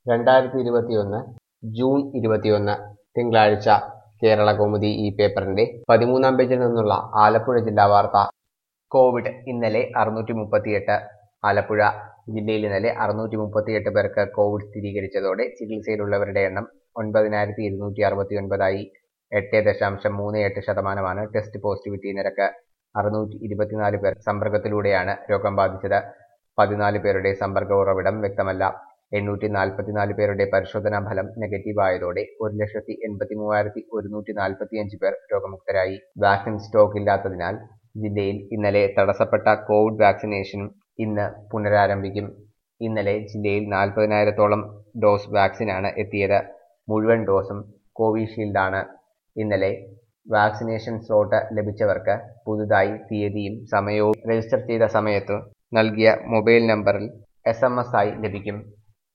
രണ്ടായിരത്തി ഇരുപത്തിയൊന്ന് ജൂൺ ഇരുപത്തിയൊന്ന് തിങ്കളാഴ്ച കേരള കൗമുദി ഈ പേപ്പറിന്റെ പതിമൂന്നാം പേജിൽ നിന്നുള്ള ആലപ്പുഴ ജില്ലാ വാർത്ത കോവിഡ് ഇന്നലെ അറുന്നൂറ്റി മുപ്പത്തിയെട്ട് ആലപ്പുഴ ജില്ലയിൽ ഇന്നലെ അറുന്നൂറ്റി മുപ്പത്തിയെട്ട് പേർക്ക് കോവിഡ് സ്ഥിരീകരിച്ചതോടെ ചികിത്സയിലുള്ളവരുടെ എണ്ണം ഒൻപതിനായിരത്തി ഇരുന്നൂറ്റി അറുപത്തി ഒൻപതായി എട്ട് ദശാംശം മൂന്ന് എട്ട് ശതമാനമാണ് ടെസ്റ്റ് പോസിറ്റിവിറ്റി നിരക്ക് അറുന്നൂറ്റി ഇരുപത്തിനാല് പേർ സമ്പർക്കത്തിലൂടെയാണ് രോഗം ബാധിച്ചത് പതിനാല് പേരുടെ സമ്പർക്ക ഉറവിടം വ്യക്തമല്ല എണ്ണൂറ്റി നാൽപ്പത്തിനാല് പേരുടെ പരിശോധനാ ഫലം നെഗറ്റീവ് ആയതോടെ ഒരു ലക്ഷത്തി എൺപത്തി മൂവായിരത്തി ഒരുന്നൂറ്റി നാൽപ്പത്തി അഞ്ച് പേർ രോഗമുക്തരായി വാക്സിൻ സ്റ്റോക്ക് ഇല്ലാത്തതിനാൽ ജില്ലയിൽ ഇന്നലെ തടസ്സപ്പെട്ട കോവിഡ് വാക്സിനേഷൻ ഇന്ന് പുനരാരംഭിക്കും ഇന്നലെ ജില്ലയിൽ നാൽപ്പതിനായിരത്തോളം ഡോസ് വാക്സിനാണ് എത്തിയത് മുഴുവൻ ഡോസും കോവിഷീൽഡാണ് ഇന്നലെ വാക്സിനേഷൻ സ്ലോട്ട് ലഭിച്ചവർക്ക് പുതുതായി തീയതിയും സമയവും രജിസ്റ്റർ ചെയ്ത സമയത്ത് നൽകിയ മൊബൈൽ നമ്പറിൽ എസ് എം എസ് ആയി ലഭിക്കും